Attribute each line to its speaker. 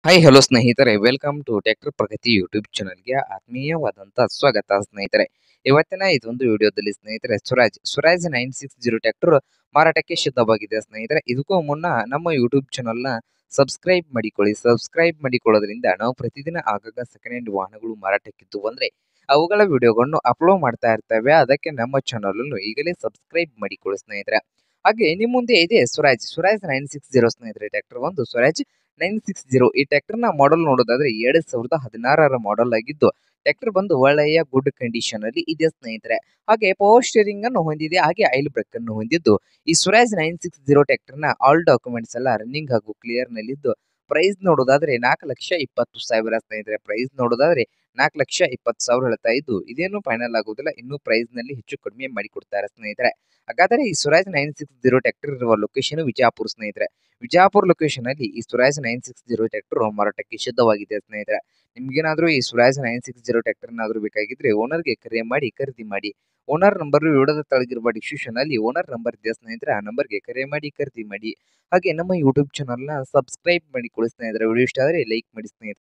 Speaker 1: hi hello ಸ್ನೇಹಿತರೆ welcome to tractor Pragati YouTube ಚಾನಲ್ಗೆ ಆತ್ಮೀಯವಾದಂಥ ಸ್ವಾಗತ ಸ್ನೇಹಿತರೆ ಇವತ್ತಿನ ಇದೊಂದು ವಿಡಿಯೋದಲ್ಲಿ ಸ್ನೇಹಿತರೆ Swaraj Swaraj nine six zero tractor ಮಾರಾಟಕ್ಕೆ ಸಿದ್ಧವಾಗಿದೆ ಸ್ನೇಹಿತರೆ ಇದಕ್ಕೂ ಮುನ್ನ ನಮ್ಮ ಯೂಟ್ಯೂಬ್ ಚಾನಲ್ನ ಸಬ್ಸ್ಕ್ರೈಬ್ ಮಾಡಿಕೊಳ್ಳಿ ಸಬ್ಸ್ಕ್ರೈಬ್ ಮಾಡಿಕೊಳ್ಳೋದ್ರಿಂದ ನಾವು ಪ್ರತಿದಿನ ಆಗಾಗ ಸೆಕೆಂಡ್ ಹ್ಯಾಂಡ್ ವಾಹನಗಳು ಮಾರಾಟಕ್ಕಿದ್ದು ಬಂದರೆ ಅವುಗಳ ವಿಡಿಯೋಗಳನ್ನು ಅಪ್ಲೋಡ್ ಮಾಡ್ತಾ ಇರ್ತೇವೆ ಅದಕ್ಕೆ ನಮ್ಮ ಚಾನಲನ್ನು ಈಗಲೇ ಸಬ್ಸ್ಕ್ರೈಬ್ ಮಾಡಿಕೊಳ್ಳಿ ಸ್ನೇಹಿತರೆ ಹಾಗೆ ನಿಮ್ಮ ಮುಂದೆ ಇದೆ Swaraj Swaraj nine six zero ಸ್ನೇಹಿತರೆ ಟ್ರ್ಯಾಕ್ಟರ್ ಒಂದು ಸ್ವರಾಜ್ ನೈನ್ ಸಿಕ್ಸ್ ಜೀರೋ ಈ ಟ್ರ್ಯಾಕ್ಟರ್ನ ಮಾಡೆಲ್ ನೋಡೋದಾದ್ರೆ ಎರಡ್ ಸಾವಿರದ ಹದಿನಾರರ ಮಾಡೆಲ್ ಆಗಿದ್ದು ಟ್ರ್ಯಾಕ್ಟರ್ ಬಂದು ಒಳ್ಳೆಯ ಗುಡ್ ಕಂಡೀಷನ್ ಅಲ್ಲಿ ಇದೆ ಸ್ನೇಹಿತರೆ ಹಾಗೆ ಪವರ್ ಸ್ಟೇರಿಂಗ್ ಅನ್ನು ಹೊಂದಿದೆ ಹಾಗೆ ಐಲ್ ಬ್ರೇಕ್ ಅನ್ನು ಹೊಂದಿದ್ದು ಈ ಸ್ವರಾಜ್ ನೈನ್ ಸಿಕ್ಸ್ ಜೀರೋ ಟ್ರ್ಯಾಕ್ಟರ್ನ ಆಲ್ ಡಾಕ್ಯುಮೆಂಟ್ಸ್ ಎಲ್ಲ ರನ್ನಿಂಗ್ ಹಾಗೂ ಕ್ಲಿಯರ್ ನಲ್ಲಿದ್ದು ಪ್ರೈಸ್ ನೋಡೋದಾದ್ರೆ ನಾಲ್ಕು ಲಕ್ಷ ಇಪ್ಪತ್ತು ಸಾವಿರ ಸ್ನೇಹಿತರೆ ಪ್ರೈಸ್ ನೋಡೋದಾದ್ರೆ ನಾಲ್ಕು ಲಕ್ಷ ಇಪ್ಪತ್ತು ಸಾವಿರ ಹೇಳ್ತಾ ಇದ್ದು ಇದೇನು ಫೈನಲ್ ಆಗುವುದಿಲ್ಲ ಇನ್ನೂ ಪ್ರೈಸ್ ನಲ್ಲಿ ಹೆಚ್ಚು ಕಡಿಮೆ ಮಾಡಿಕೊಡ್ತಾರೆ ಸ್ನೇಹಿತರೆ ಹಾಗಾದರೆ ಈ Swaraj nine six zero tractor ಇರುವ ಲೊಕೇಶನ್ ವಿಜಯಪುರ ಸ್ನೇಹಿತರೆ ವಿಜಯಪುರ ಲೊಕೇಶನ್ ಅಲ್ಲಿ ಈ Swaraj nine six zero tractor ಮಾರಾಟಕ್ಕೆ ಸಿದ್ಧವಾಗಿದೆ ಸ್ನೇಹಿತರೆ ನಿಮ್ಗೇನಾದ್ರೂ ಈ Swaraj nine six zero tractor ಏನಾದ್ರೂ ಬೇಕಾಗಿದ್ರೆ ಓನರ್ಗೆ ಕರೆ ಮಾಡಿ ಖರೀದಿ ಮಾಡಿ ಓನರ್ ನಂಬರ್ ವಿಡಿಯೋದ ತಳಗಿರುವ ಡಿಸ್ಕ್ರಿಪ್ಷನ್ ಅಲ್ಲಿ ಓನರ್ ನಂಬರ್ ಇದೆ ಸ್ನೇಹಿತರೆ ಆ ನಂಬರ್ಗೆ ಕರೆ ಮಾಡಿ ಖರೀದಿ ಮಾಡಿ ಹಾಗೆ ನಮ್ಮ ಯೂಟ್ಯೂಬ್ ಚಾನಲ್ನ ಸಬ್ಸ್ಕ್ರೈಬ್ ಮಾಡಿಕೊಳ್ಳಿ ಸ್ನೇಹಿತರೆ ವಿಡಿಯೋ ಇಷ್ಟ ಆದರೆ ಲೈಕ್ ಮಾಡಿ ಸ್ನೇಹಿತರೆ